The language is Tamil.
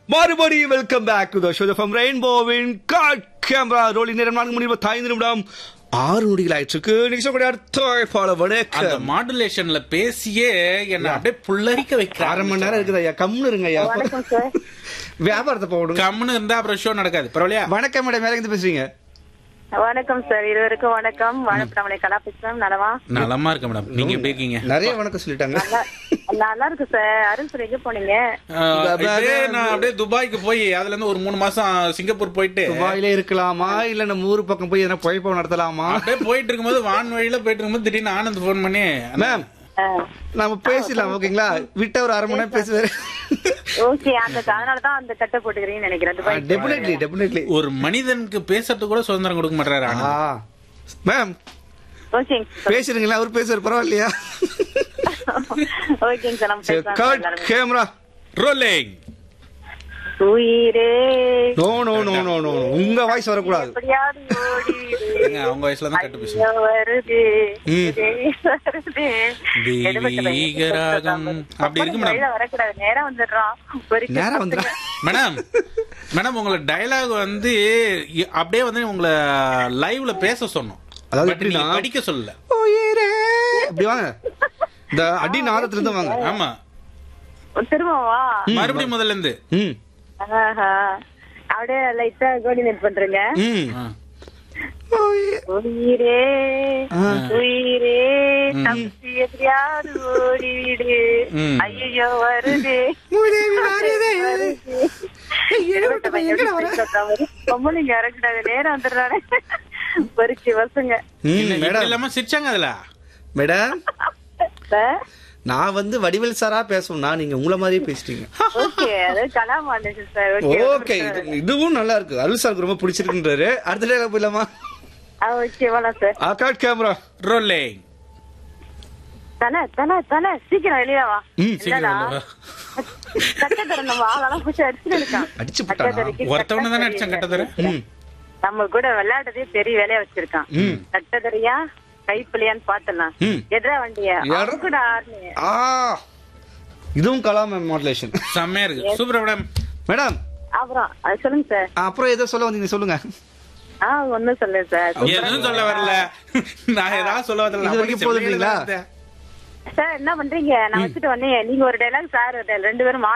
மறுபடியும் welcome back to the show from ரெயின்போவின் காட் கேமரா ரோலிங் நேரம் நான்கு மணி இருபத்தி ஐந்து நிமிடம் ஆறு நொடிகள் ஆயிடுச்சு நீங்க சொல்லக்கூடிய அடுத்த ஃபாலோ அந்த வணக்கம் மாடுலேஷன்ல பேசியே என்ன அப்படியே புல்லரிக்க வைக்க அரை மணி நேரம் இருக்குது ஐயா கம்னு இருங்க ஐயா வணக்கம் சார் வியாபாரத்தை போடுங்க கம்முன்னு இருந்தா அப்புறம் ஷோ நடக்காது பரவாயில்லையா வணக்கம் மேடம் மேல இருந்து பேசுறீங்க வணக்கம் சார் இருவருக்கும் வணக்கம் வணக்கம் கலா பேசுறேன் நலமா நலமா இருக்க மேடம் நீங்க எப்படி இருக்கீங்க நிறைய வணக்கம் சொல்லிட்டாங்க நல்லா நல்லா இருக்கு சார் அருண் சார் எங்க போனீங்க ஆஹ், இந்த இதே வேற- நான் அப்படியே துபாய்க்கு போய் அதுல இருந்து ஒரு மூணு மாசம் சிங்கப்பூர் போயிட்டு துபாயிலே இருக்கலாமா இல்ல நம்ம ஊர் பக்கம் போய் எதனா பொழைப்பம் நடத்தலாமா அப்படியே போயிட்டு இருக்கும்போது வான் வழியில போயிட்டு இருக்கும்போது திடீர்னு ஆனந்த் போன் பண்ணி மேம் ஆ, நம்ம பேசிடலாம் ஓகேங்களா விட்ட ஒரு அரை மணி நேரம் பேசுவாரு ஓகே அந்த அதனாலதான் அந்த கட்டை போட்டுக்கிறீங்கன்னு நினைக்கிறேன் துபாய் டெபினெட்லி டெபினெட்லி ஒரு மனிதனுக்கு பேசுறதுக்கு கூட சுதந்திரம் கொடுக்க மாட்டாரு ஆனந்த். மேம் ஓகேங்க பேசுறீங்களா அவர் பேசுற பரவாயில்லையா ஓகேங்க சார் நம்ம பேசலாம் கட் எல்லாருமே. கேமரா ரோலிங் உயிரே no no no no no உங்க வாய்ஸ் வரக்கூடாது எப்படியாவது ஓடிடு. ஏங்க, அவங்க வயசுல தான் கட்டு பேசுங்க ஐயோ, வருது ம். இதே வருது. எடுபட்ட பையன். தெய்வீகராகம். அப்படி இருக்கு மேடம். வழியில வரக்கூடாது நேரம் வந்துடுறான் ஒரு நேரா வந்துடா மேடம் மேடம் உங்களை டயலாக் வந்து இ- அப்படியே வந்து உங்களை லைவ்ல பேச சொன்னோம் அதாவது But நீங்க எப்படின்னா- படிக்க சொல்லல உயிரே இப்படி வாங்க இந்த அடி நாதத்துல இருந்து வாங்க ஆமா திரும்பவா மறுபடியும் முதல்ல இருந்து ம் ஆஹா. அப்படியே லைட்டா கோஆர்டினேட் பண்றேங்க ம் ஆ. உயிரே. உயிரே ஆ. உயிரே தப்பி எப்படியாவது ஓடிடு ம். ஐயோ வருது மூதேவி வருதே. எடுபட்ட பையன் எப்படி பேசுறதா அவரு? பொம்பளைங்க இறக்கூடாது நேரம் வந்துடுறாரு பறிச்சு வசுங்க ம், இல்ல, இப்படி மேடம் இல்லாம சிரிச்சாங்க அதுல மேடம் சார் நான் வந்து வடிவேல் சாரா பேசணும்னா நீங்க உங்களை மாதிரியே பேசிட்டீங்க ஓகே அது கலாம் ஆண்டுச்சு சார் ஓகே ஓகே இது இதுவும் நல்லா இருக்கு அருள் சாருக்கு ரொம்ப பிடிச்சிருக்குன்றாரு அடுத்த டேல போயிடலாமா ஓகே வேணாம் சார் அக்காட் கேமரா ரோலிங் தல தல தல சீக்கிரம் வெளியே வா ம், இல்லடா கட்ட தரணும் ஆளெல்லாம் பிடிச்சி அடிச்சுட்டு இருக்கான் அடிச்சு கட்டை போட்டானா? தரைக்கு ஒருத்தவன தானே கட்டை அடிச்சான் தரைக்கு. கட்டத்தர ம் நம்ம கூட விளையாடுறதே பெரிய வேலையா வச்சிருக்கான் கட்டதறியா கைப்பிள்ளையான்னு பாத்துலாம் ம். எதிரா வண்டியா யாரு? அவன் கூட ஆடுனே ஆ இதுவும் கலாம் மாடுலேஷன் செம்மையா இருக்கு சூப்பர் மேடம் மேடம் அப்புறம் அது சொல்லுங்க சார் அப்புறம் ஏதோ சொல்ல வந்தீங்க சொல்லுங்க ஆ ஒண்ணும் சொல்ல சார் எதுவும் சொல்ல வரல நான் ஏதாவது சொல்ல வரல இது வரைக்கும் போதுங்களா? சார் என்ன பண்றீங்க நான் வச்சுட்டு வந்தேன் நீங்க ஒரு டைலாக் சார் ரெண்டு பேரும்